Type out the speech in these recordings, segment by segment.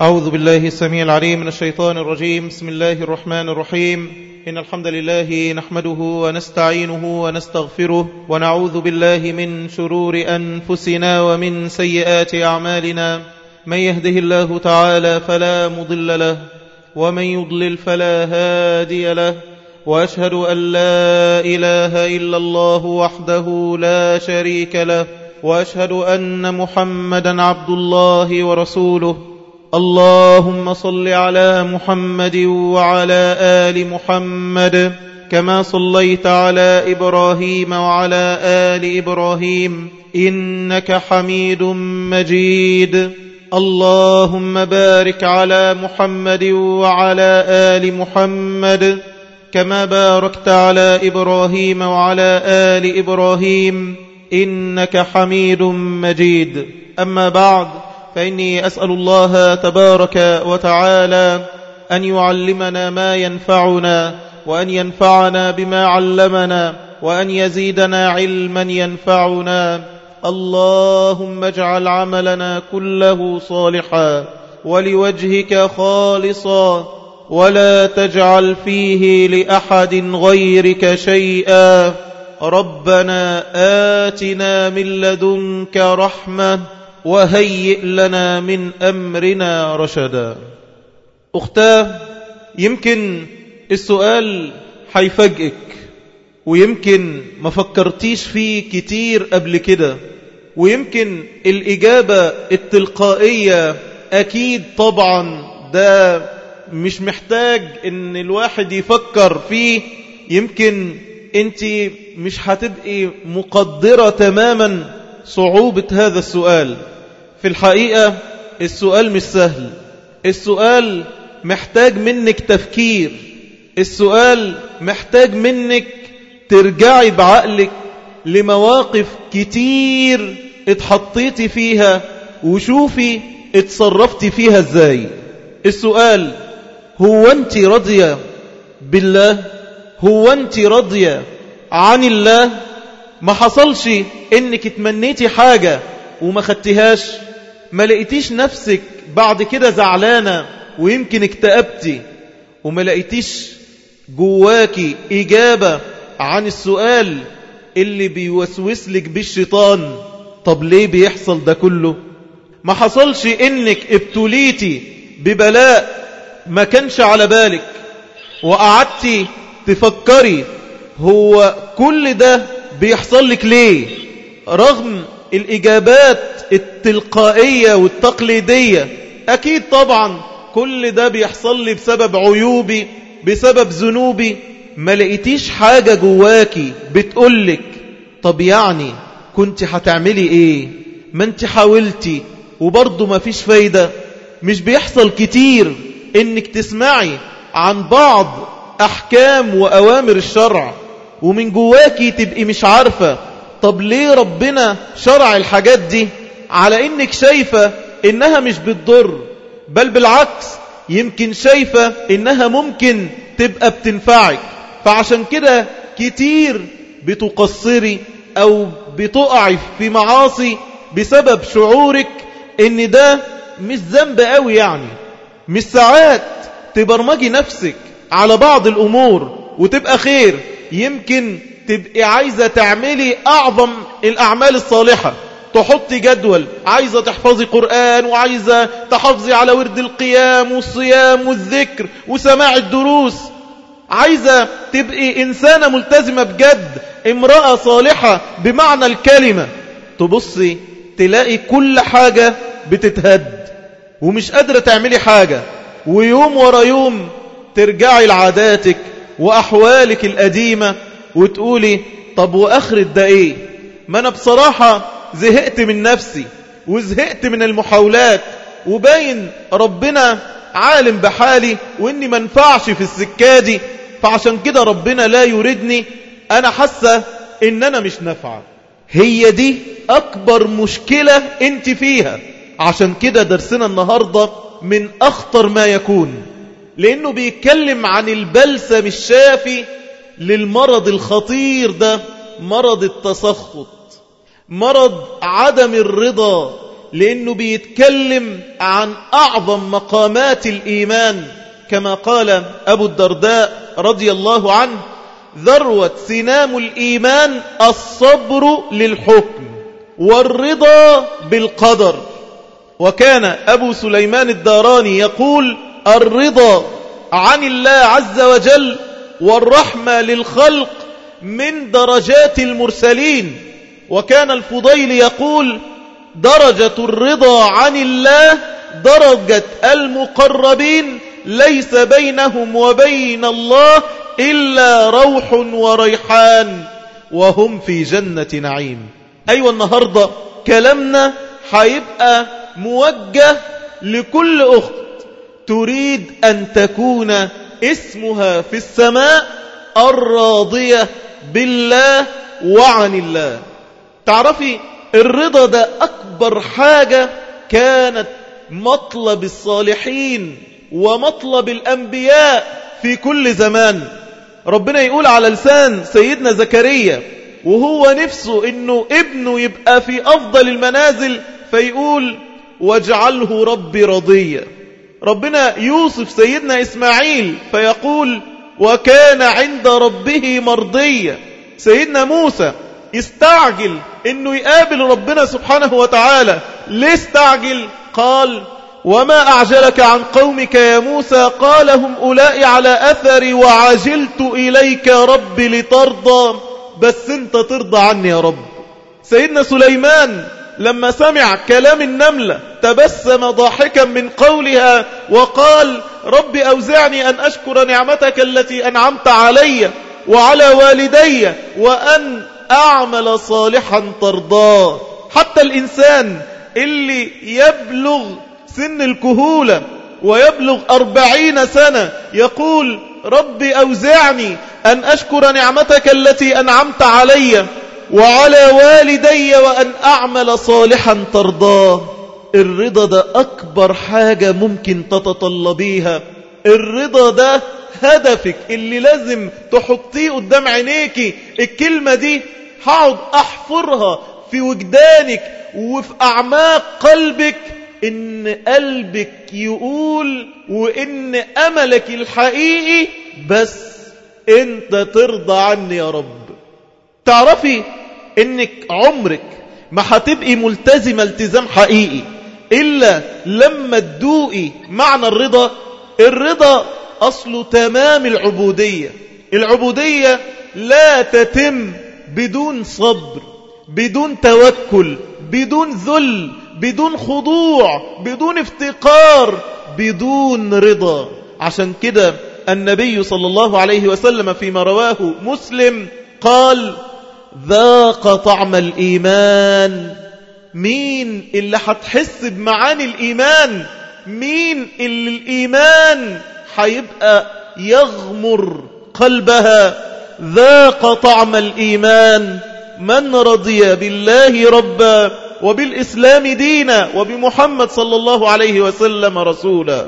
أعوذ بالله السميع العليم من الشيطان الرجيم بسم الله الرحمن الرحيم إن الحمد لله نحمده ونستعينه ونستغفره ونعوذ بالله من شرور أنفسنا ومن سيئات أعمالنا من يهده الله تعالى فلا مضل له ومن يضلل فلا هادي له وأشهد أن لا إله إلا الله وحده لا شريك له وأشهد أن محمدا عبد الله ورسوله اللهم صل على محمد وعلى آل محمد كما صليت على إبراهيم وعلى آل إبراهيم إنك حميد مجيد اللهم بارك على محمد وعلى آل محمد كما باركت على إبراهيم وعلى آل إبراهيم إنك حميد مجيد أما بعد فإني أسأل الله تبارك وتعالى أن يعلمنا ما ينفعنا وأن ينفعنا بما علمنا وأن يزيدنا علما ينفعنا اللهم اجعل عملنا كله صالحا ولوجهك خالصا ولا تجعل فيه لأحد غيرك شيئا ربنا آتنا من لدنك رحمة وهيئ لنا من أمرنا رشدا أختاه يمكن السؤال حيفاجئك ويمكن ما فكرتيش فيه كتير قبل كده ويمكن الإجابة التلقائية أكيد طبعا ده مش محتاج ان الواحد يفكر فيه يمكن انت مش هتبقي مقدرة تماما صعوبة هذا السؤال في الحقيقة السؤال مش سهل السؤال محتاج منك تفكير السؤال محتاج منك ترجعي بعقلك لمواقف كتير اتحطيتي فيها وشوفي اتصرفتي فيها ازاي السؤال هو انت راضية بالله هو انت راضية عن الله ما حصلش انك تمنيتي حاجة وما خدتهاش ما لقيتيش نفسك بعد كده زعلانة ويمكن اكتئبتي وما لقيتيش جواكي إجابة عن السؤال اللي بيوسوس لك بالشيطان طب ليه بيحصل ده كله ما حصلش انك ابتليتي ببلاء ما كانش على بالك وقعدتي تفكري هو كل ده بيحصل لك ليه رغم الإجابات التلقائية والتقليدية أكيد طبعا كل ده بيحصل لي بسبب عيوبي بسبب ذنوبي ما لقيتيش حاجة جواكي بتقولك طب يعني كنت هتعملي ايه ما انت حاولتي وبرضه ما فيش فايدة مش بيحصل كتير انك تسمعي عن بعض احكام واوامر الشرع ومن جواكي تبقي مش عارفة طب ليه ربنا شرع الحاجات دي على انك شايفة انها مش بتضر بل بالعكس يمكن شايفة انها ممكن تبقى بتنفعك فعشان كده كتير بتقصري او بتقعي في معاصي بسبب شعورك ان ده مش ذنب قوي يعني مش ساعات تبرمجي نفسك على بعض الامور وتبقى خير يمكن تبقي عايزة تعملي أعظم الأعمال الصالحة تحطي جدول عايزة تحفظي قرآن وعايزة تحافظي على ورد القيام والصيام والذكر وسماع الدروس عايزة تبقي إنسانة ملتزمة بجد امرأة صالحة بمعنى الكلمة تبصي تلاقي كل حاجة بتتهد ومش قادرة تعملي حاجة ويوم ورا يوم ترجعي لعاداتك وأحوالك القديمة وتقولي طب وآخرة ده إيه ما أنا بصراحة زهقت من نفسي وزهقت من المحاولات وباين ربنا عالم بحالي وإني منفعش في السكادي فعشان كده ربنا لا يريدني أنا حاسة إن أنا مش نافعة هي دي أكبر مشكلة أنت فيها عشان كده درسنا النهاردة من أخطر ما يكون لأنه بيتكلم عن البلسم الشافي للمرض الخطير ده مرض التسخط مرض عدم الرضا لأنه بيتكلم عن أعظم مقامات الإيمان كما قال أبو الدرداء رضي الله عنه ذروة سنام الإيمان الصبر للحكم والرضا بالقدر وكان أبو سليمان الداراني يقول الرضا عن الله عز وجل والرحمة للخلق من درجات المرسلين وكان الفضيل يقول درجة الرضا عن الله درجة المقربين ليس بينهم وبين الله إلا روح وريحان وهم في جنة نعيم أيوة النهاردة كلامنا حيبقى موجه لكل أخت تريد أن تكون اسمها في السماء الراضية بالله وعن الله تعرفي الرضا ده أكبر حاجة كانت مطلب الصالحين ومطلب الأنبياء في كل زمان ربنا يقول على لسان سيدنا زكريا وهو نفسه انه ابنه يبقى في افضل المنازل فيقول واجعله ربي رضيا ربنا يوصف سيدنا اسماعيل فيقول وكان عند ربه مرضيا سيدنا موسى استعجل انه يقابل ربنا سبحانه وتعالى ليه استعجل قال وما أعجلك عن قومك يا موسى قال هم أولئي على أثري وعجلت إليك رب لترضى بس انت ترضى عني يا رب سيدنا سليمان لما سمع كلام النملة تبسم ضاحكا من قولها وقال رب أوزعني أن أشكر نعمتك التي أنعمت علي وعلى والدي وأن أعمل صالحا ترضاه حتى الإنسان اللي يبلغ سن الكهولة ويبلغ أربعين سنة يقول ربي أوزعني أن أشكر نعمتك التي أنعمت علي وعلى والدي وأن أعمل صالحا ترضاه الرضا ده أكبر حاجة ممكن تتطلبيها الرضا ده هدفك اللي لازم تحطيه قدام عينيكي الكلمة دي هقعد أحفرها في وجدانك وفي أعماق قلبك إن قلبك يقول وإن أملك الحقيقي بس أنت ترضى عني يا رب تعرفي إنك عمرك ما هتبقي ملتزمة التزام حقيقي إلا لما تدوقي معنى الرضا الرضا أصل تمام العبودية العبودية لا تتم بدون صبر بدون توكل بدون ذل بدون خضوع بدون افتقار بدون رضا عشان كده النبي صلى الله عليه وسلم فيما رواه مسلم قال ذاق طعم الإيمان مين اللي هتحس بمعاني الإيمان مين اللي الإيمان هيبقى يغمر قلبها ذاق طعم الإيمان من رضي بالله ربا وبالإسلام دينا وبمحمد صلى الله عليه وسلم رسولا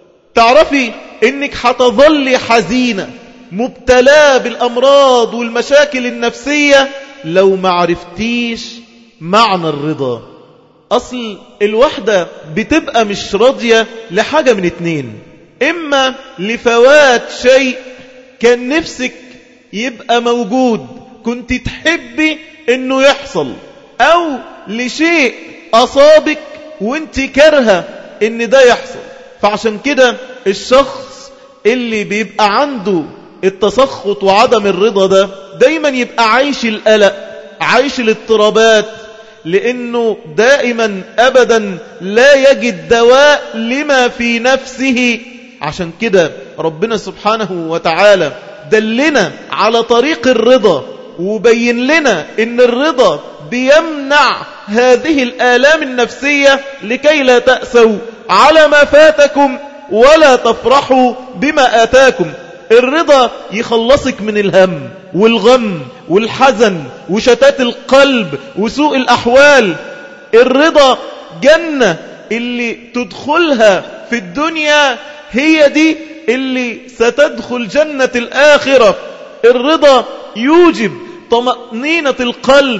تعرفي انك حتظلي حزينة مبتلى بالأمراض والمشاكل النفسية لو ما عرفتيش معنى الرضا أصل الوحدة بتبقى مش راضية لحاجة من اتنين إما لفوات شيء كان نفسك يبقى موجود كنت تحبي انه يحصل او لشيء اصابك وانت كرهة ان ده يحصل فعشان كده الشخص اللي بيبقى عنده التسخط وعدم الرضا ده دايما يبقى عايش القلق عايش الاضطرابات لانه دائما ابدا لا يجد دواء لما في نفسه عشان كده ربنا سبحانه وتعالى دلنا على طريق الرضا وبين لنا ان الرضا بيمنع هذه الآلام النفسية لكي لا تأسوا على ما فاتكم ولا تفرحوا بما آتاكم الرضا يخلصك من الهم والغم والحزن وشتات القلب وسوء الأحوال الرضا جنة اللي تدخلها في الدنيا هي دي اللي ستدخل جنة الآخرة الرضا يوجب طمأنينة القلب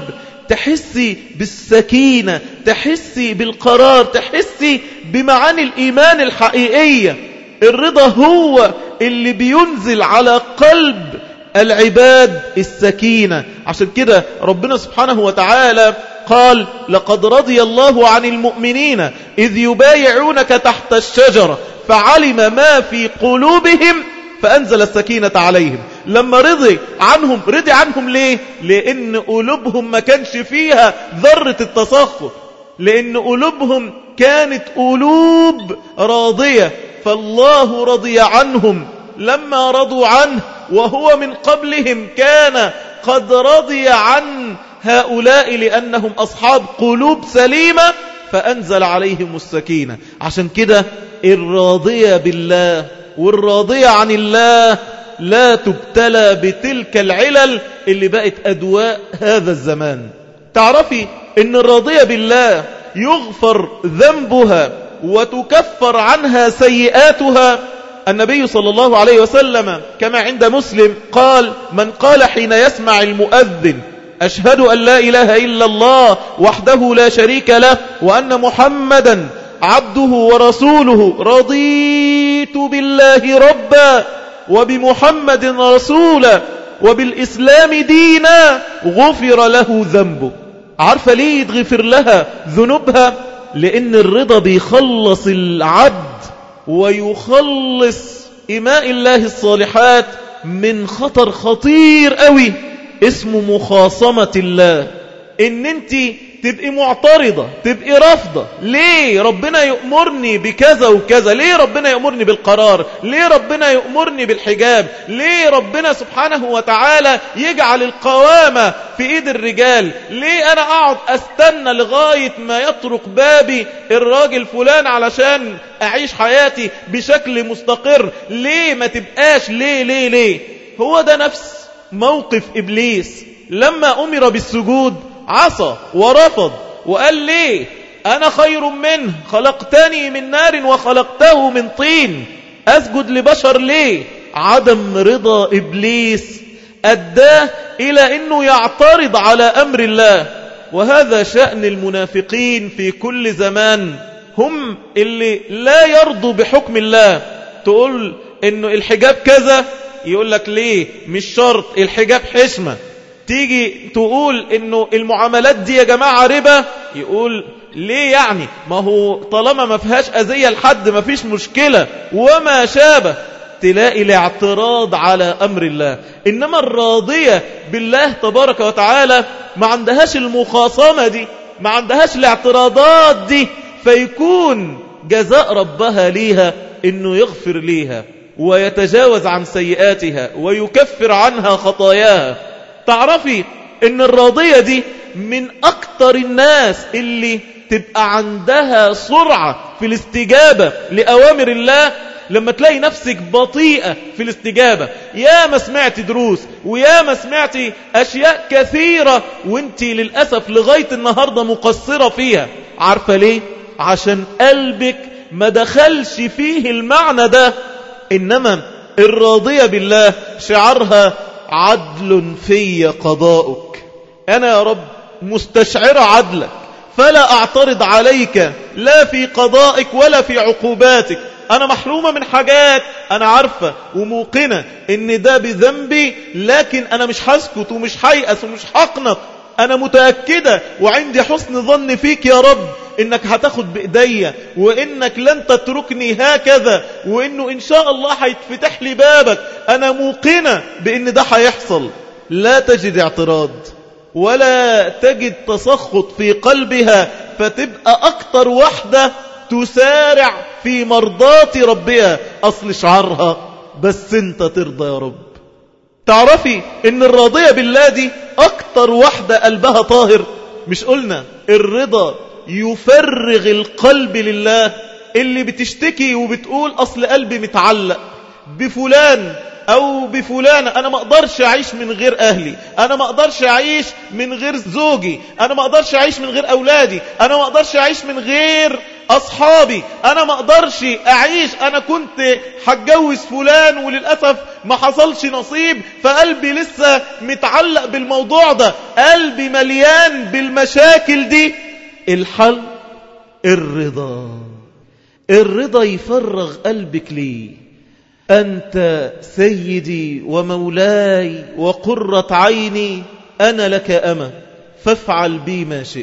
تحسي بالسكينة تحسي بالقرار تحسي بمعاني الإيمان الحقيقية الرضا هو اللي بينزل على قلب العباد السكينة عشان كده ربنا سبحانه وتعالى قال لقد رضي الله عن المؤمنين إذ يبايعونك تحت الشجرة فعلم ما في قلوبهم فأنزل السكينة عليهم لما رضي عنهم رضي عنهم ليه لأن قلوبهم ما كانش فيها ذرة التسخط لأن قلوبهم كانت قلوب راضية فالله رضي عنهم لما رضوا عنه وهو من قبلهم كان قد رضي عن هؤلاء لأنهم أصحاب قلوب سليمة فأنزل عليهم السكينة عشان كده الراضية بالله والراضية عن الله لا تبتلى بتلك العلل اللي بقت أدواء هذا الزمان تعرفي ان الراضية بالله يغفر ذنبها وتكفر عنها سيئاتها النبي صلى الله عليه وسلم كما عند مسلم قال من قال حين يسمع المؤذن أشهد أن لا إله إلا الله وحده لا شريك له وأن محمدا عبده ورسوله رضيت بالله ربا وبمحمد رسولا وبالإسلام دينا غفر له ذنبه عارفة ليه يتغفر لها ذنوبها لأن الرضا بيخلص العبد ويخلص إماء الله الصالحات من خطر خطير قوي اسمه مخاصمة الله ان انت تبقي معترضة تبقي رافضة ليه ربنا يأمرني بكذا وكذا ليه ربنا يأمرني بالقرار ليه ربنا يأمرني بالحجاب ليه ربنا سبحانه وتعالى يجعل القوامة في ايد الرجال ليه انا اقعد استنى لغاية ما يطرق بابي الراجل فلان علشان اعيش حياتي بشكل مستقر ليه ما تبقاش ليه ليه ليه هو ده نفس موقف إبليس لما أمر بالسجود عصى ورفض وقال ليه أنا خير منه خلقتني من نار وخلقته من طين أسجد لبشر ليه عدم رضا إبليس أداه إلى أنه يعترض على أمر الله وهذا شأن المنافقين في كل زمان هم اللي لا يرضوا بحكم الله تقول أنه الحجاب كذا يقول لك ليه مش شرط الحجاب حشمة تيجي تقول انه المعاملات دي يا جماعة ربا يقول ليه يعني ما هو طالما ما فيهاش أذية لحد ما فيش مشكلة وما شابه تلاقي الاعتراض على أمر الله إنما الراضية بالله تبارك وتعالى ما عندهاش المخاصمة دي ما عندهاش الاعتراضات دي فيكون جزاء ربها ليها إنه يغفر ليها ويتجاوز عن سيئاتها ويكفر عنها خطاياها تعرفي ان الراضية دي من اكتر الناس اللي تبقى عندها سرعة في الاستجابة لأوامر الله لما تلاقي نفسك بطيئة في الاستجابة يا ما سمعت دروس ويا ما سمعت أشياء كثيرة وانت للأسف لغاية النهاردة مقصرة فيها عارفة ليه؟ عشان قلبك ما دخلش فيه المعنى ده إنما الراضية بالله شعارها عدل في قضاؤك أنا يا رب مستشعر عدلك فلا أعترض عليك لا في قضائك ولا في عقوباتك أنا محرومة من حاجات أنا عارفة وموقنة إن ده بذنبي لكن أنا مش هسكت ومش هيأس ومش هقنط أنا متأكدة وعندي حسن ظن فيك يا رب إنك هتاخد بإيديا وإنك لن تتركني هكذا وإنه إن شاء الله هيتفتح لي بابك أنا موقنة بإن ده هيحصل لا تجد اعتراض ولا تجد تسخط في قلبها فتبقى أكتر واحدة تسارع في مرضات ربها أصل شعرها بس انت ترضى يا رب تعرفي ان الراضية بالله دي اكتر واحدة قلبها طاهر مش قلنا الرضا يفرغ القلب لله اللي بتشتكي وبتقول اصل قلبي متعلق بفلان او بفلانة انا ما اقدرش اعيش من غير اهلي انا ما اقدرش اعيش من غير زوجي انا ما اقدرش اعيش من غير اولادي انا ما اقدرش اعيش من غير أصحابي أنا ما أقدرش أعيش أنا كنت هتجوز فلان وللأسف ما حصلش نصيب فقلبي لسه متعلق بالموضوع ده قلبي مليان بالمشاكل دي الحل الرضا الرضا يفرغ قلبك ليه أنت سيدي ومولاي وقرة عيني أنا لك أما فافعل بي ما شئت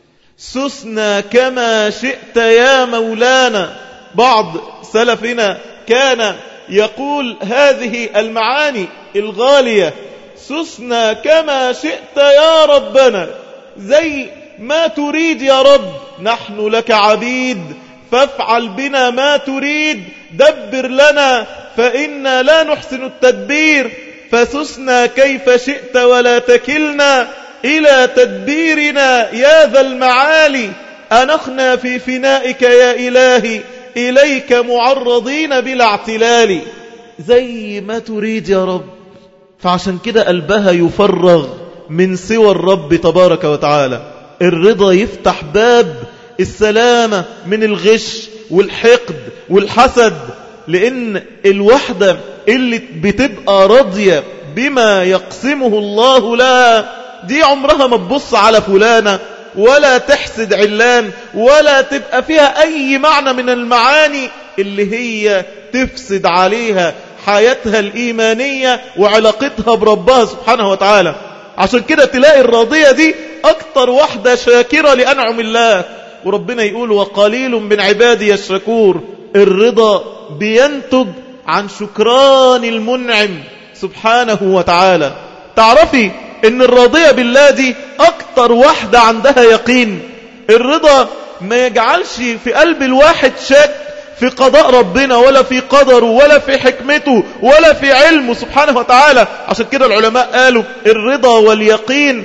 سسنا كما شئت يا مولانا بعض سلفنا كان يقول هذه المعاني الغالية سسنا كما شئت يا ربنا زي ما تريد يا رب نحن لك عبيد فافعل بنا ما تريد دبر لنا فإنا لا نحسن التدبير فسسنا كيف شئت ولا تكلنا إلى تدبيرنا يا ذا المعالي أنخنا في فنائك يا إلهي إليك معرضين بلا اعتلال زي ما تريد يا رب فعشان كده قلبها يفرغ من سوى الرب تبارك وتعالى الرضا يفتح باب السلامة من الغش والحقد والحسد لأن الوحدة اللي بتبقى راضية بما يقسمه الله لها دي عمرها ما تبص على فلانة ولا تحسد علان ولا تبقى فيها أي معنى من المعاني اللي هي تفسد عليها حياتها الإيمانية وعلاقتها بربها سبحانه وتعالى عشان كده تلاقي الراضية دي أكتر واحدة شاكرة لأنعم الله وربنا يقول وقليل من عبادي الشكور الرضا بينتج عن شكران المنعم سبحانه وتعالى تعرفي ان الراضية بالله دي اكتر واحدة عندها يقين الرضا ما يجعلش في قلب الواحد شك في قضاء ربنا ولا في قدره ولا في حكمته ولا في علمه سبحانه وتعالى عشان كده العلماء قالوا الرضا واليقين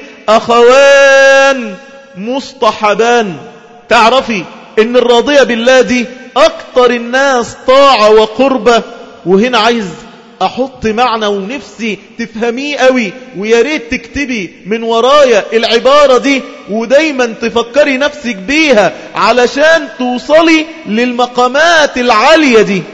أخوان مصطحبان تعرفي ان الراضية بالله دي اكتر الناس طاعة وقربة وهنا عايز احط معنى ونفسي تفهميه قوي ويا ريت تكتبي من ورايا العبارة دي ودايما تفكري نفسك بيها علشان توصلي للمقامات العالية دي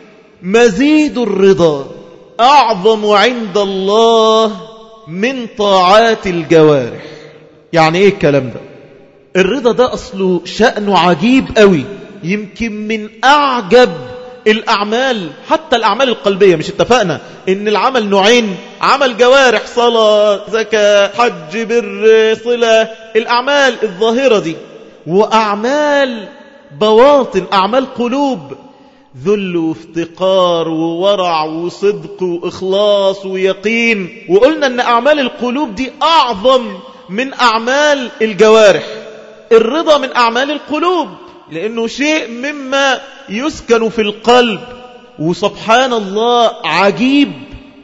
مزيد الرضا اعظم عند الله من طاعات الجوارح يعني ايه الكلام ده الرضا ده أصله شأنه عجيب قوي يمكن من أعجب الأعمال حتى الأعمال القلبية مش اتفقنا إن العمل نوعين عمل جوارح صلاة زكاة حج بر صلة الأعمال الظاهرة دي وأعمال بواطن أعمال قلوب ذل وافتقار وورع وصدق وإخلاص ويقين وقلنا أن أعمال القلوب دي أعظم من أعمال الجوارح الرضا من أعمال القلوب لأنه شيء مما يسكن في القلب وسبحان الله عجيب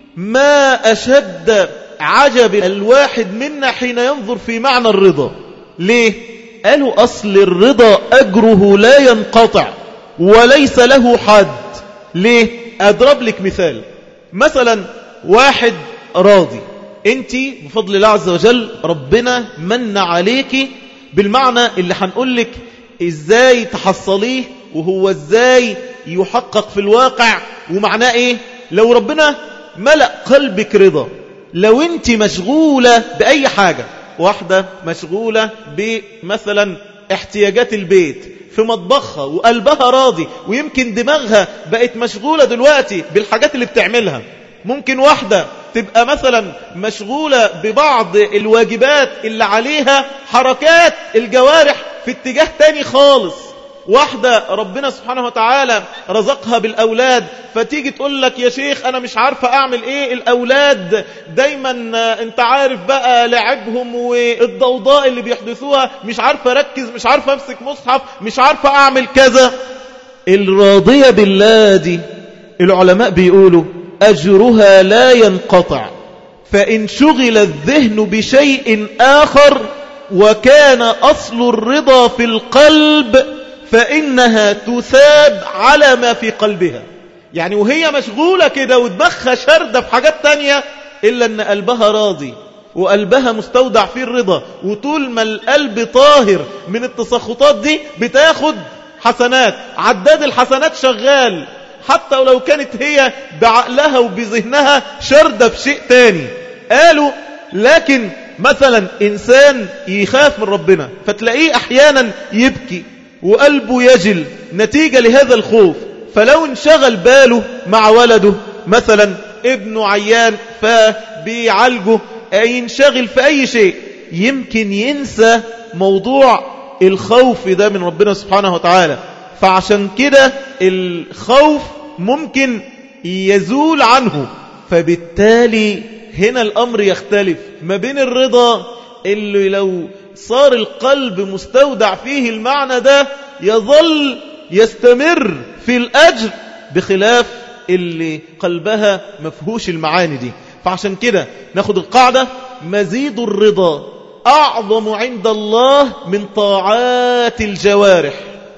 ما أشد عجب الواحد منا حين ينظر في معنى الرضا ليه؟ قالوا أصل الرضا أجره لا ينقطع وليس له حد ليه؟ أضرب لك مثال مثلا واحد راضي انت بفضل الله عز وجل ربنا من عليك بالمعنى اللي هنقول لك ازاي تحصليه وهو ازاي يحقق في الواقع ومعناه ايه لو ربنا ملأ قلبك رضا لو انت مشغولة بأي حاجة واحدة مشغولة بمثلا احتياجات البيت في مطبخها وقلبها راضي ويمكن دماغها بقت مشغولة دلوقتي بالحاجات اللي بتعملها ممكن واحدة تبقى مثلا مشغولة ببعض الواجبات اللي عليها حركات الجوارح في اتجاه تاني خالص واحدة ربنا سبحانه وتعالى رزقها بالأولاد فتيجي تقول لك يا شيخ أنا مش عارفة أعمل إيه الأولاد دايما أنت عارف بقى لعبهم والضوضاء اللي بيحدثوها مش عارفة أركز مش عارفة أمسك مصحف مش عارفة أعمل كذا الراضية بالله دي العلماء بيقولوا أجرها لا ينقطع فإن شغل الذهن بشيء آخر وكان أصل الرضا في القلب فإنها تثاب على ما في قلبها يعني وهي مشغولة كده ودمخها شردة في حاجات تانية إلا أن قلبها راضي وقلبها مستودع فيه الرضا وطول ما القلب طاهر من التسخطات دي بتاخد حسنات عداد الحسنات شغال حتى ولو كانت هي بعقلها وبذهنها شردة في شيء تاني قالوا لكن مثلا إنسان يخاف من ربنا فتلاقيه أحيانا يبكي وقلبه يجل نتيجة لهذا الخوف فلو انشغل باله مع ولده مثلا ابنه عيان فبيعالجه ينشغل في أي شيء يمكن ينسى موضوع الخوف ده من ربنا سبحانه وتعالى فعشان كده الخوف ممكن يزول عنه فبالتالي هنا الأمر يختلف ما بين الرضا اللي لو صار القلب مستودع فيه المعنى ده يظل يستمر في الأجر بخلاف اللي قلبها مفهوش المعاني دي فعشان كده ناخد القاعدة مزيد الرضا أعظم عند الله من طاعات الجوارح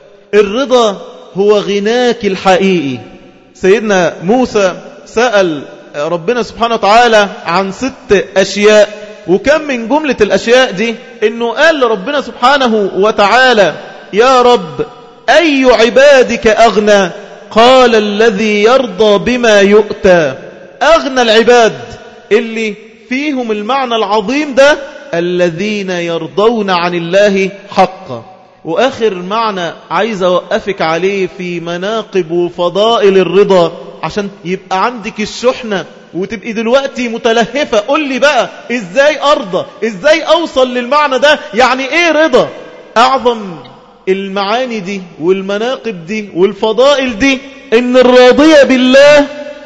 الرضا هو غناك الحقيقي سيدنا موسى سأل ربنا سبحانه وتعالى عن ست أشياء وكم من جملة الأشياء دي إنه قال لربنا سبحانه وتعالى يا رب أي عبادك أغنى قال الذي يرضى بما يؤتى أغنى العباد اللي فيهم المعنى العظيم ده الذين يرضون عن الله حقا وآخر معنى عايز أوقفك عليه في مناقب وفضائل الرضا عشان يبقى عندك الشحنة وتبقي دلوقتي متلهفة قول لي بقى ازاي ارضى ازاي اوصل للمعنى ده يعني ايه رضا اعظم المعاني دي والمناقب دي والفضائل دي ان الراضية بالله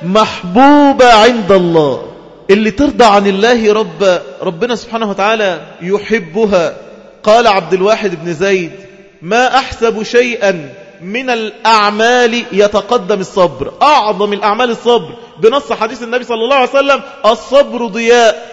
محبوبة عند الله اللي ترضى عن الله رب ربنا سبحانه وتعالى يحبها قال عبد الواحد بن زيد ما أحسب شيئا من الأعمال يتقدم الصبر أعظم الأعمال الصبر بنص حديث النبي صلى الله عليه وسلم الصبر ضياء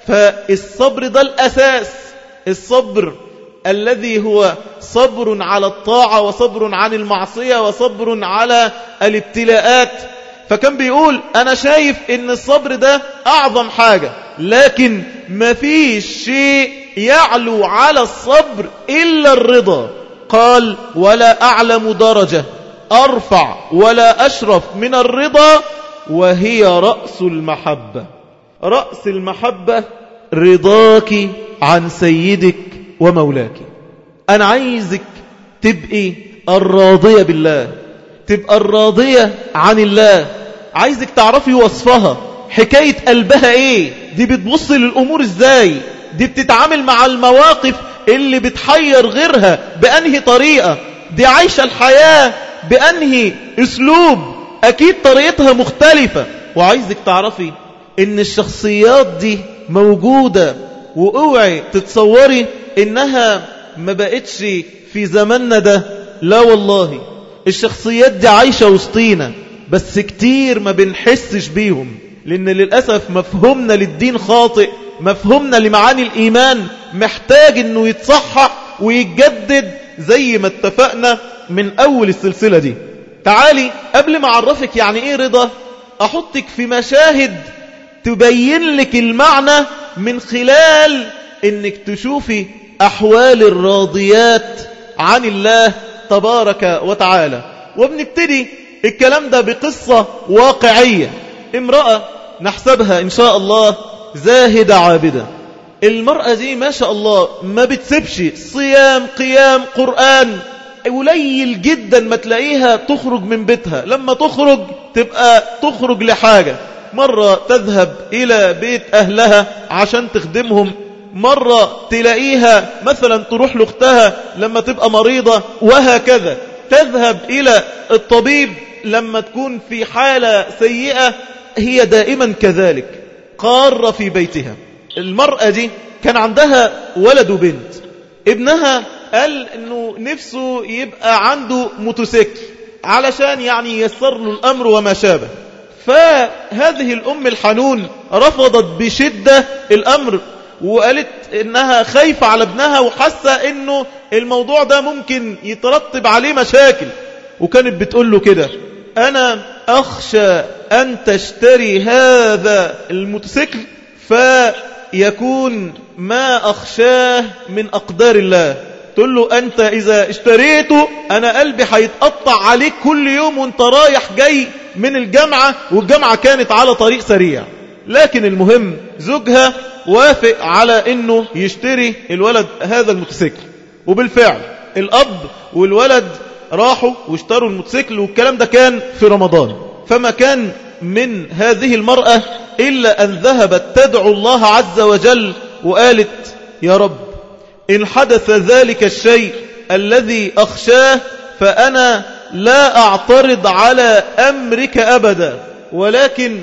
فالصبر ده الأساس الصبر الذي هو صبر على الطاعة وصبر عن المعصية وصبر على الابتلاءات فكان بيقول أنا شايف إن الصبر ده أعظم حاجة لكن ما فيش شيء يعلو على الصبر إلا الرضا قال ولا أعلم درجة أرفع ولا أشرف من الرضا وهي رأس المحبة رأس المحبة رضاك عن سيدك ومولاك أنا عايزك تبقي الراضية بالله تبقى الراضية عن الله عايزك تعرفي وصفها حكاية قلبها ايه دي بتبص للأمور ازاي دي بتتعامل مع المواقف اللي بتحير غيرها بأنهي طريقة دي عايشة الحياة بأنهي اسلوب اكيد طريقتها مختلفة وعايزك تعرفي ان الشخصيات دي موجودة واوعي تتصوري انها ما بقتش في زماننا ده لا والله الشخصيات دي عايشة وسطينا بس كتير ما بنحسش بيهم لأن للأسف مفهومنا للدين خاطئ مفهومنا لمعاني الإيمان محتاج أنه يتصحح ويتجدد زي ما اتفقنا من أول السلسلة دي تعالي قبل ما أعرفك يعني إيه رضا أحطك في مشاهد تبين لك المعنى من خلال أنك تشوفي أحوال الراضيات عن الله تبارك وتعالى وبنبتدي الكلام ده بقصة واقعية امرأة نحسبها إن شاء الله زاهدة عابدة المرأة دي ما شاء الله ما بتسيبش صيام قيام قرآن قليل جدا ما تلاقيها تخرج من بيتها لما تخرج تبقى تخرج لحاجة مرة تذهب إلى بيت أهلها عشان تخدمهم مرة تلاقيها مثلا تروح لأختها لما تبقى مريضة وهكذا تذهب إلى الطبيب لما تكون في حالة سيئة هي دائما كذلك قارة في بيتها المرأة دي كان عندها ولد وبنت ابنها قال انه نفسه يبقى عنده موتوسيكل علشان يعني ييسر له الامر وما شابه فهذه الام الحنون رفضت بشدة الامر وقالت انها خايفة على ابنها وحاسة انه الموضوع ده ممكن يترتب عليه مشاكل وكانت بتقول له كده انا اخشى ان تشتري هذا الموتوسيكل فيكون ما اخشاه من اقدار الله تقول له أنت إذا اشتريته أنا قلبي هيتقطع عليك كل يوم وانت رايح جاي من الجامعة والجامعة كانت على طريق سريع لكن المهم زوجها وافق على انه يشتري الولد هذا الموتوسيكل وبالفعل الاب والولد راحوا واشتروا الموتوسيكل والكلام ده كان في رمضان فما كان من هذه المرأة إلا أن ذهبت تدعو الله عز وجل وقالت يا رب إن حدث ذلك الشيء الذي أخشاه فأنا لا أعترض على أمرك أبدا ولكن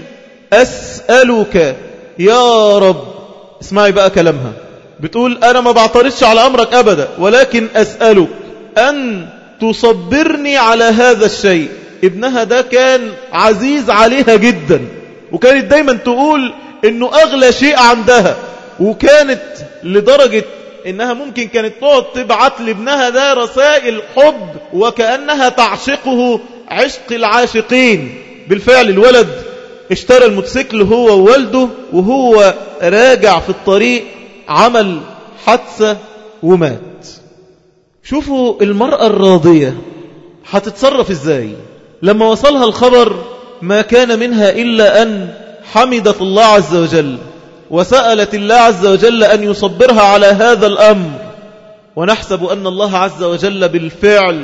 أسألك يا رب اسمعي بقى كلامها بتقول أنا ما بعترضش على أمرك أبدا ولكن أسألك أن تصبرني على هذا الشيء ابنها ده كان عزيز عليها جدا وكانت دايما تقول انه اغلى شيء عندها وكانت لدرجة انها ممكن كانت تقعد تبعت لابنها ده رسائل حب وكأنها تعشقه عشق العاشقين بالفعل الولد اشترى الموتوسيكل هو ووالده وهو راجع في الطريق عمل حادثة ومات شوفوا المرأة الراضية هتتصرف ازاي لما وصلها الخبر ما كان منها إلا أن حمدت الله عز وجل وسألت الله عز وجل أن يصبرها على هذا الأمر ونحسب أن الله عز وجل بالفعل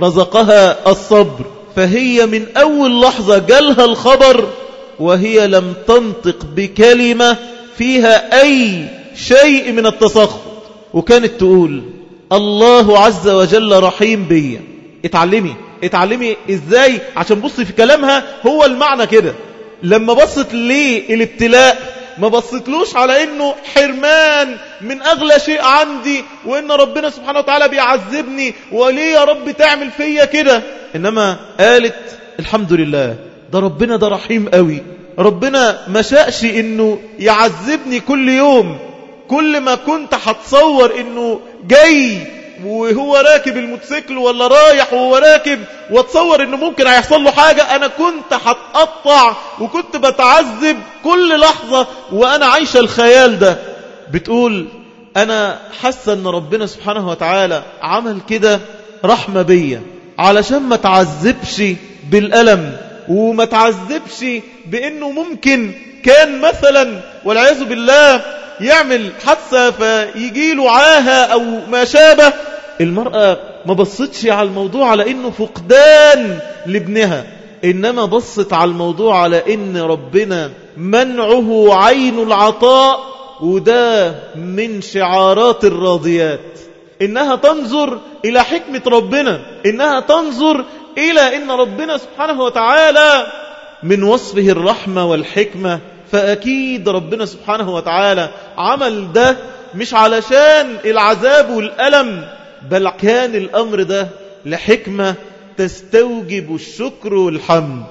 رزقها الصبر فهي من أول لحظة جالها الخبر وهي لم تنطق بكلمة فيها أي شيء من التسخط وكانت تقول الله عز وجل رحيم بي اتعلمي اتعلمي ازاي عشان بصي في كلامها هو المعنى كده لما بصت ليه الابتلاء ما بصتلوش على انه حرمان من اغلى شيء عندي وان ربنا سبحانه وتعالى بيعذبني وليه يا رب تعمل فيا كده انما قالت الحمد لله ده ربنا ده رحيم قوي ربنا ما شاءش انه يعذبني كل يوم كل ما كنت هتصور انه جاي وهو راكب الموتوسيكل ولا رايح وهو راكب واتصور انه ممكن هيحصل له حاجة انا كنت هتقطع وكنت بتعذب كل لحظة وانا عايشة الخيال ده بتقول انا حاسة ان ربنا سبحانه وتعالى عمل كده رحمة بيا علشان ما تعذبش بالألم وما تعذبش بانه ممكن كان مثلا والعياذ بالله يعمل حادثة فيجي له عاهة أو ما شابه المرأة ما بصتش على الموضوع على إنه فقدان لابنها إنما بصت على الموضوع على إن ربنا منعه عين العطاء وده من شعارات الراضيات إنها تنظر إلى حكمة ربنا إنها تنظر إلى إن ربنا سبحانه وتعالى من وصفه الرحمة والحكمة فأكيد ربنا سبحانه وتعالى عمل ده مش علشان العذاب والألم بل كان الأمر ده لحكمة تستوجب الشكر والحمد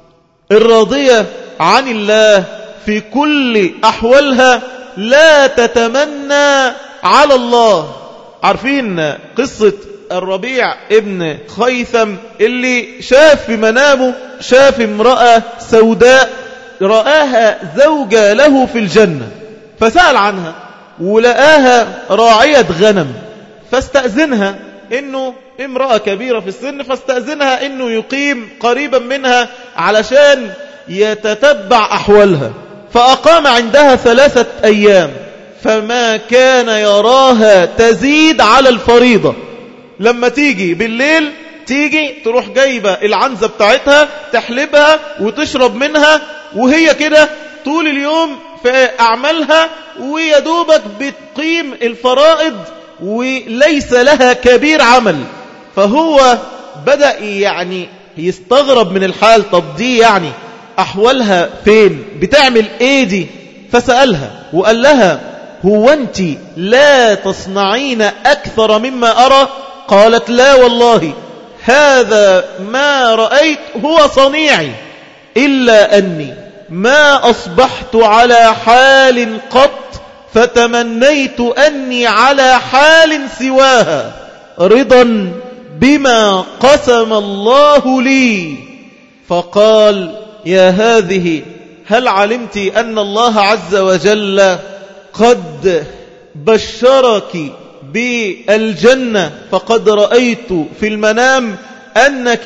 الراضية عن الله في كل أحوالها لا تتمنى على الله عارفين قصة الربيع ابن خيثم اللي شاف في منامه شاف امرأة سوداء رآها زوجة له في الجنة فسأل عنها ولقاها راعية غنم فاستأذنها انه امرأة كبيرة في السن فاستأذنها انه يقيم قريبا منها علشان يتتبع احوالها فاقام عندها ثلاثة ايام فما كان يراها تزيد على الفريضة لما تيجي بالليل تيجي تروح جايبة العنزة بتاعتها تحلبها وتشرب منها وهي كده طول اليوم في أعمالها ويدوبك بتقيم الفرائض وليس لها كبير عمل فهو بدأ يعني يستغرب من الحال طب دي يعني أحوالها فين بتعمل ايه دي فسألها وقال لها هو أنت لا تصنعين أكثر مما أرى قالت لا والله هذا ما رأيت هو صنيعي إلا أني ما أصبحت على حال قط فتمنيت أني على حال سواها رضا بما قسم الله لي فقال يا هذه هل علمت أن الله عز وجل قد بشرك بالجنة فقد رأيت في المنام أنك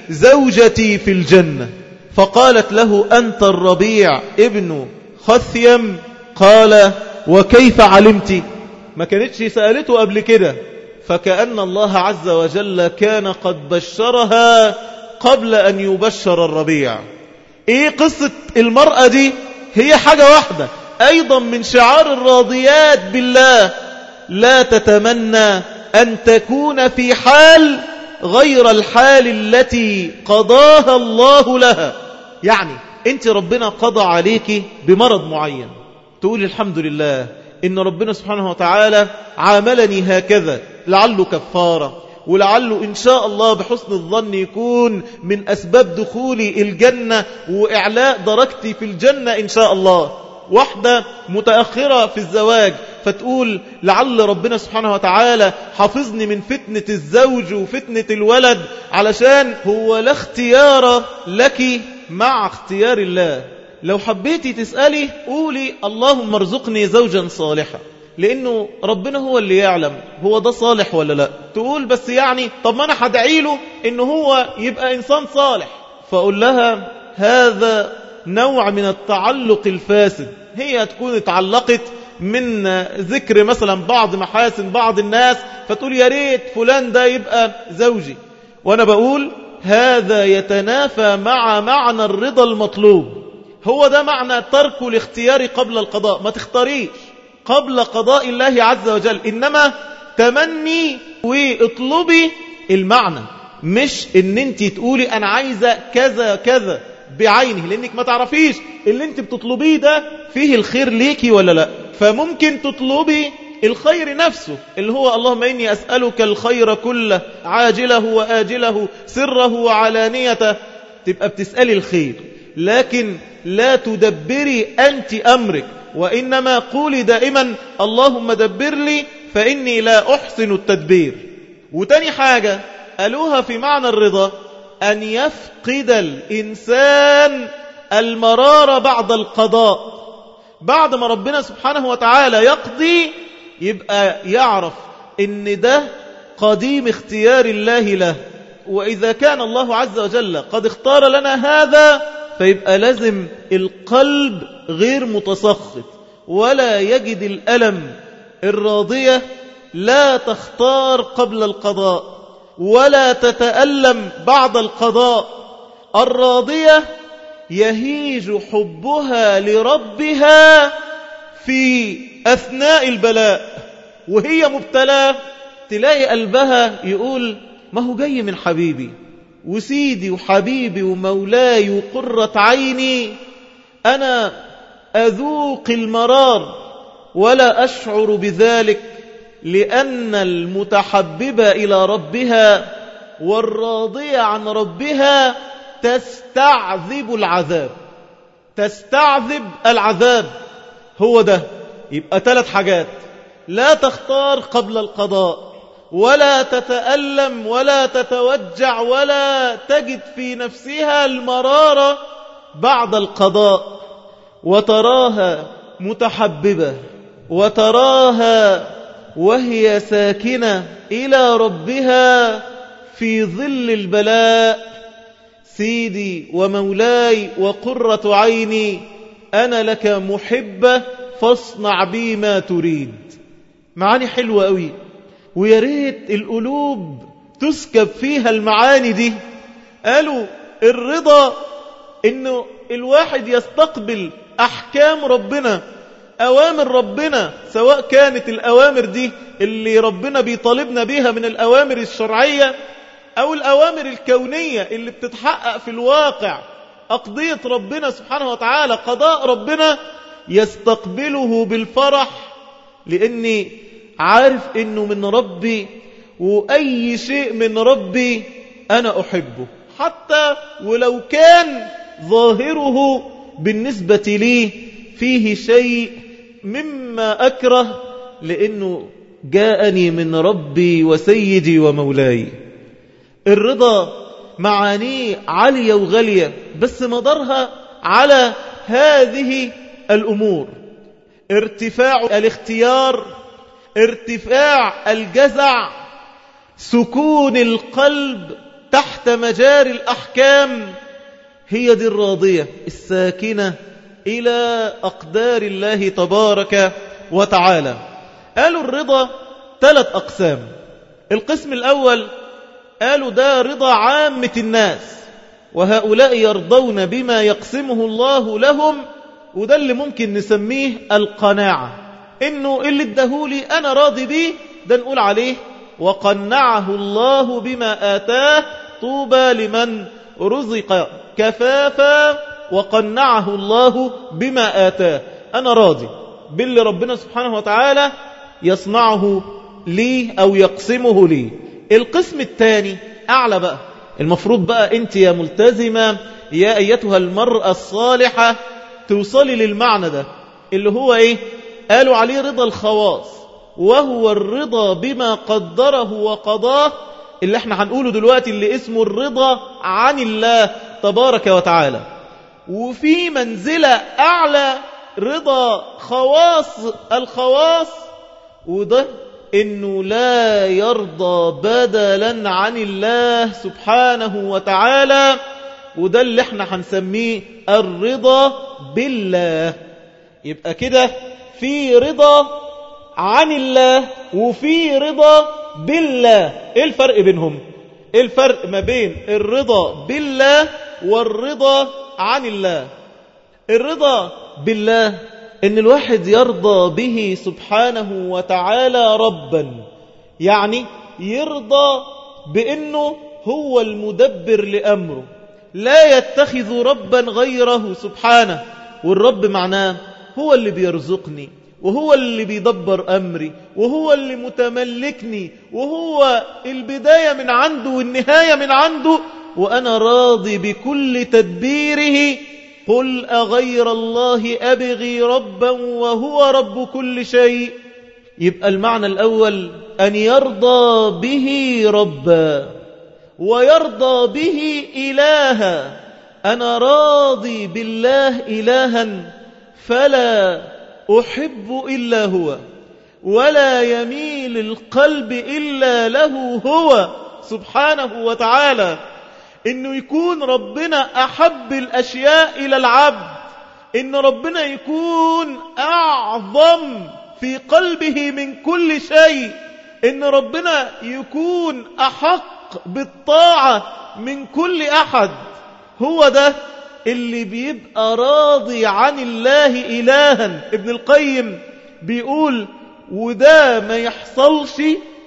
زوجتي في الجنة فقالت له أنت الربيع ابن خثيم قال وكيف علمت ما كانتش سألته قبل كده فكأن الله عز وجل كان قد بشرها قبل أن يبشر الربيع ايه قصة المرأة دي هي حاجة واحدة ايضا من شعار الراضيات بالله لا تتمنى ان تكون في حال غير الحال التي قضاها الله لها يعني انت ربنا قضى عليك بمرض معين تقول الحمد لله ان ربنا سبحانه وتعالى عاملني هكذا لعله كفارة ولعله إن شاء الله بحسن الظن يكون من أسباب دخولي الجنة وإعلاء درجتي في الجنة إن شاء الله واحدة متأخرة في الزواج فتقول لعل ربنا سبحانه وتعالى حافظني من فتنة الزوج وفتنة الولد علشان هو لا اختيار لك مع اختيار الله لو حبيتي تسألي قولي اللهم ارزقني زوجا صالحا لأنه ربنا هو اللي يعلم هو ده صالح ولا لا تقول بس يعني طب ما أنا هدعي له إنه هو يبقى إنسان صالح فأقول لها هذا نوع من التعلق الفاسد هي تكون اتعلقت من ذكر مثلا بعض محاسن بعض الناس فتقول يا ريت فلان ده يبقى زوجي وأنا بقول هذا يتنافى مع معنى الرضا المطلوب هو ده معنى ترك الاختيار قبل القضاء ما تختاريش قبل قضاء الله عز وجل إنما تمني واطلبي المعنى مش ان انت تقولي انا عايزة كذا كذا بعينه لانك ما تعرفيش اللي انت بتطلبيه ده فيه الخير ليكي ولا لا فممكن تطلبي الخير نفسه اللي هو اللهم إني أسألك الخير كله عاجله وآجله سره وعلانيته تبقى بتسألي الخير لكن لا تدبري أنت أمرك وإنما قولي دائما اللهم دبر لي فإني لا أحسن التدبير وتاني حاجة قالوها في معنى الرضا أن يفقد الإنسان المرار بعد القضاء بعد ما ربنا سبحانه وتعالى يقضي يبقى يعرف ان ده قديم اختيار الله له وإذا كان الله عز وجل قد اختار لنا هذا فيبقى لازم القلب غير متسخط ولا يجد الألم الراضية لا تختار قبل القضاء ولا تتألم بعد القضاء الراضية يهيج حبها لربها في أثناء البلاء وهي مبتلاه تلاقي قلبها يقول ما هو جاي من حبيبي وسيدي وحبيبي ومولاي وقرة عيني أنا أذوق المرار ولا أشعر بذلك لأن المتحببة إلى ربها والراضية عن ربها تستعذب العذاب تستعذب العذاب هو ده يبقى ثلاث حاجات لا تختار قبل القضاء ولا تتألم ولا تتوجع ولا تجد في نفسها المرارة بعد القضاء وتراها متحببة وتراها وهي ساكنة إلى ربها في ظل البلاء سيدي ومولاي وقرة عيني أنا لك محبة فاصنع بي ما تريد معاني حلوة قوي ويا ريت القلوب تسكب فيها المعاني دي قالوا الرضا انه الواحد يستقبل احكام ربنا اوامر ربنا سواء كانت الاوامر دي اللي ربنا بيطالبنا بيها من الاوامر الشرعية او الاوامر الكونية اللي بتتحقق في الواقع اقضية ربنا سبحانه وتعالى قضاء ربنا يستقبله بالفرح لاني عارف انه من ربي واي شيء من ربي انا احبه حتى ولو كان ظاهره بالنسبة لي فيه شيء مما أكره لأنه جاءني من ربي وسيدي ومولاي الرضا معانيه عالية وغالية بس مدارها على هذه الأمور ارتفاع الاختيار ارتفاع الجزع سكون القلب تحت مجاري الأحكام هي دي الراضية الساكنة إلى أقدار الله تبارك وتعالى قالوا الرضا ثلاث أقسام القسم الأول قالوا ده رضا عامة الناس وهؤلاء يرضون بما يقسمه الله لهم وده اللي ممكن نسميه القناعة إنه اللي ادهولي أنا راضي بيه ده نقول عليه وقنعه الله بما آتاه طوبى لمن رزق كفافا وقنعه الله بما آتاه أنا راضي باللي ربنا سبحانه وتعالى يصنعه لي أو يقسمه لي القسم الثاني أعلى بقى المفروض بقى أنت يا ملتزمة يا أيتها المرأة الصالحة توصلي للمعنى ده اللي هو إيه قالوا عليه رضا الخواص وهو الرضا بما قدره وقضاه اللي احنا هنقوله دلوقتي اللي اسمه الرضا عن الله تبارك وتعالى وفي منزلة أعلى رضا خواص الخواص وده إنه لا يرضى بدلا عن الله سبحانه وتعالى وده اللي احنا هنسميه الرضا بالله يبقى كده في رضا عن الله وفي رضا بالله ايه الفرق بينهم ايه الفرق ما بين الرضا بالله والرضا عن الله الرضا بالله ان الواحد يرضى به سبحانه وتعالى ربا يعني يرضى بانه هو المدبر لامره لا يتخذ ربا غيره سبحانه والرب معناه هو اللي بيرزقني وهو اللي بيدبر أمري وهو اللي متملكني وهو البداية من عنده والنهاية من عنده وأنا راضي بكل تدبيره قل أغير الله أبغي ربا وهو رب كل شيء يبقى المعنى الأول أن يرضى به ربا ويرضى به إلها أنا راضي بالله إلها فلا أحب إلا هو ولا يميل القلب إلا له هو سبحانه وتعالى إنه يكون ربنا أحب الأشياء إلى العبد إن ربنا يكون أعظم في قلبه من كل شيء إن ربنا يكون أحق بالطاعة من كل أحد هو ده اللي بيبقى راضي عن الله إلها ابن القيم بيقول وده ما يحصلش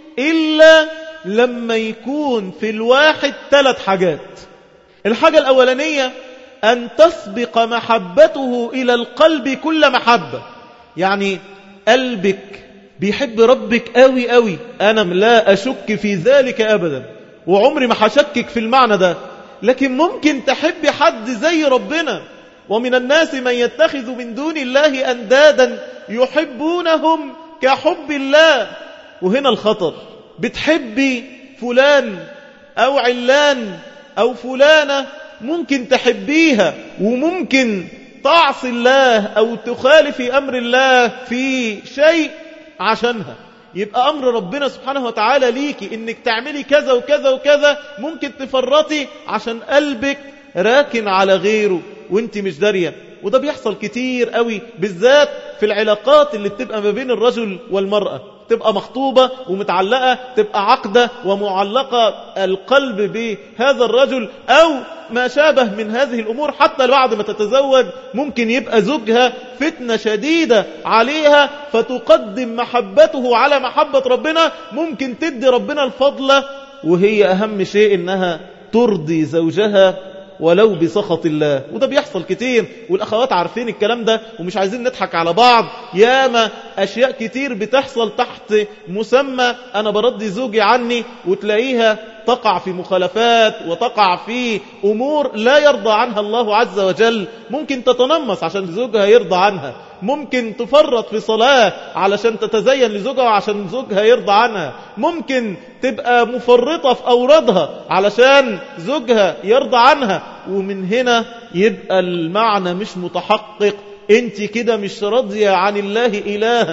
إلا لما يكون في الواحد ثلاث حاجات الحاجة الأولانية أن تسبق محبته إلى القلب كل محبة يعني قلبك بيحب ربك قوي قوي أنا لا أشك في ذلك أبدا وعمري ما هشكك في المعنى ده لكن ممكن تحب حد زي ربنا ومن الناس من يتخذ من دون الله أندادا يحبونهم كحب الله وهنا الخطر بتحبي فلان أو علان أو فلانة ممكن تحبيها وممكن تعصي الله أو تخالفي أمر الله في شيء عشانها يبقى أمر ربنا سبحانه وتعالى ليكي إنك تعملي كذا وكذا وكذا ممكن تفرطي عشان قلبك راكن على غيره وانت مش دارية وده بيحصل كتير قوي بالذات في العلاقات اللي بتبقى ما بين الرجل والمرأة تبقى مخطوبة ومتعلقة تبقى عقدة ومعلقة القلب بهذا الرجل أو ما شابه من هذه الأمور حتى بعد ما تتزوج ممكن يبقى زوجها فتنة شديدة عليها فتقدم محبته على محبة ربنا ممكن تدي ربنا الفضلة وهي أهم شيء إنها ترضي زوجها ولو بسخط الله وده بيحصل كتير والأخوات عارفين الكلام ده ومش عايزين نضحك على بعض ياما أشياء كتير بتحصل تحت مسمى أنا برضي زوجي عني وتلاقيها تقع في مخالفات وتقع في أمور لا يرضى عنها الله عز وجل ممكن تتنمص عشان زوجها يرضى عنها ممكن تفرط في صلاة علشان تتزين لزوجها وعشان زوجها يرضى عنها ممكن تبقى مفرطة في أورادها علشان زوجها يرضى عنها ومن هنا يبقى المعنى مش متحقق انت كده مش راضية عن الله إلها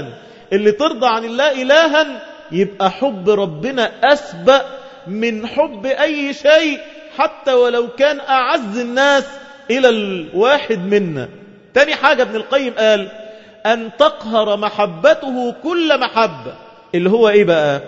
اللي ترضى عن الله إلها يبقى حب ربنا أسبق من حب أي شيء حتى ولو كان أعز الناس إلى الواحد منا تاني حاجة ابن القيم قال أن تقهر محبته كل محبة اللي هو إيه بقى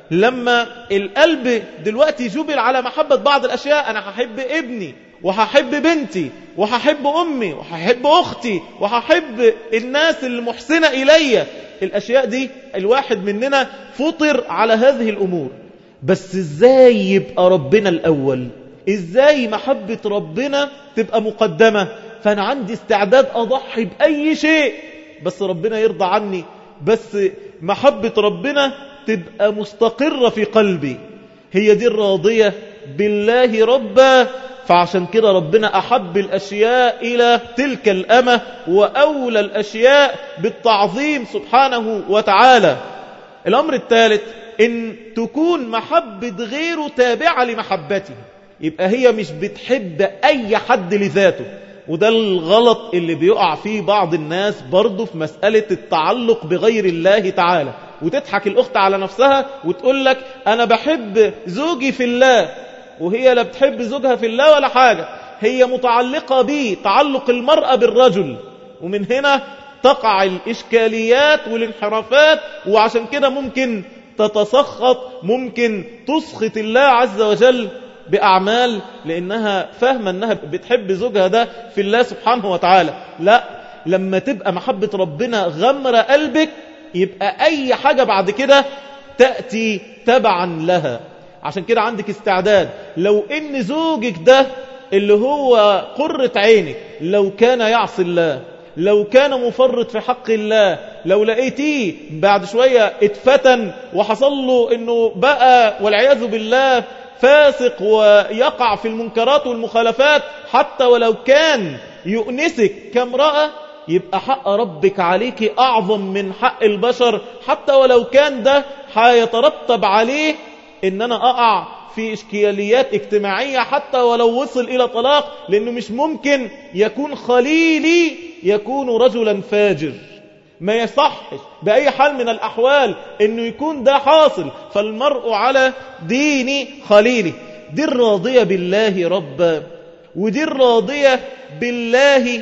لما القلب دلوقتي جبل على محبة بعض الأشياء أنا هحب ابني وهحب بنتي وهحب أمي وهحب أختي وهحب الناس المحسنة إلي الأشياء دي الواحد مننا فطر على هذه الأمور بس إزاي يبقى ربنا الأول إزاي محبة ربنا تبقى مقدمة فأنا عندي استعداد أضحي بأي شيء بس ربنا يرضى عني بس محبة ربنا تبقى مستقرة في قلبي هي دي الراضية بالله ربا فعشان كده ربنا أحب الأشياء إلى تلك الأمة وأولى الأشياء بالتعظيم سبحانه وتعالى الأمر الثالث إن تكون محبة غيره تابعة لمحبته يبقى هي مش بتحب أي حد لذاته وده الغلط اللي بيقع فيه بعض الناس برضه في مسألة التعلق بغير الله تعالى وتضحك الأخت على نفسها وتقول لك أنا بحب زوجي في الله وهي لا بتحب زوجها في الله ولا حاجة هي متعلقة به تعلق المرأة بالرجل ومن هنا تقع الإشكاليات والانحرافات وعشان كده ممكن تتسخط ممكن تسخط الله عز وجل بأعمال لأنها فاهمة أنها بتحب زوجها ده في الله سبحانه وتعالى لا لما تبقى محبة ربنا غمر قلبك يبقى أي حاجة بعد كده تأتي تبعا لها عشان كده عندك استعداد لو ان زوجك ده اللي هو قرة عينك لو كان يعصي الله لو كان مفرط في حق الله لو لقيتيه بعد شوية اتفتن وحصل له انه بقى والعياذ بالله فاسق ويقع في المنكرات والمخالفات حتى ولو كان يؤنسك كامرأة يبقى حق ربك عليك أعظم من حق البشر حتى ولو كان ده هيترتب عليه ان انا اقع في اشكاليات اجتماعية حتى ولو وصل الى طلاق لانه مش ممكن يكون خليلي يكون رجلا فاجر ما يصحش بأي حال من الأحوال أنه يكون ده حاصل فالمرء على دين خليله دي الراضية بالله ربا ودي الراضية بالله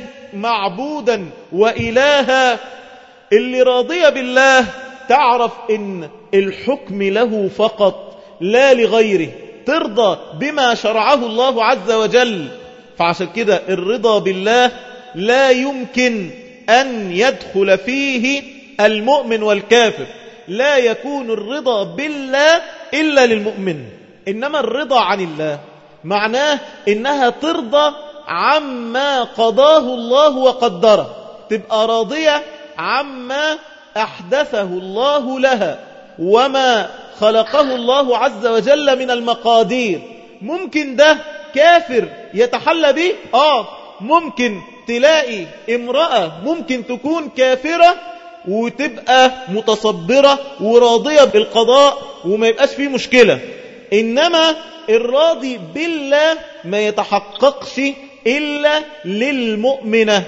معبودا وإلها اللي راضية بالله تعرف ان الحكم له فقط لا لغيره ترضى بما شرعه الله عز وجل فعشان كده الرضا بالله لا يمكن أن يدخل فيه المؤمن والكافر لا يكون الرضا بالله إلا للمؤمن إنما الرضا عن الله معناه إنها ترضى عما قضاه الله وقدره تبقى راضية عما أحدثه الله لها وما خلقه الله عز وجل من المقادير ممكن ده كافر يتحلى به آه ممكن تلاقي امرأة ممكن تكون كافرة وتبقى متصبرة وراضية بالقضاء وما يبقاش فيه مشكلة إنما الراضي بالله ما يتحققش إلا للمؤمنة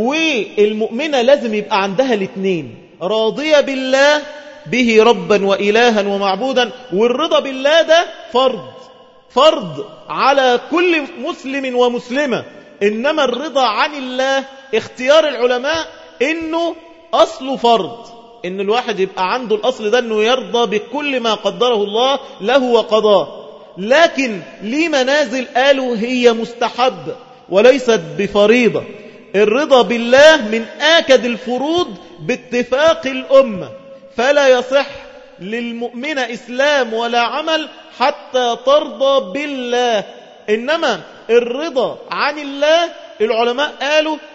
والمؤمنة لازم يبقى عندها الاثنين راضية بالله به ربا وإلها ومعبودا والرضا بالله ده فرض فرض على كل مسلم ومسلمة إنما الرضا عن الله اختيار العلماء إنه أصل فرض إن الواحد يبقى عنده الأصل ده إنه يرضى بكل ما قدره الله له وقضاه لكن ليه منازل قالوا هي مستحبة وليست بفريضة الرضا بالله من آكد الفروض باتفاق الأمة فلا يصح للمؤمنة إسلام ولا عمل حتى ترضى بالله إنما الرضا عن الله العلماء قالوا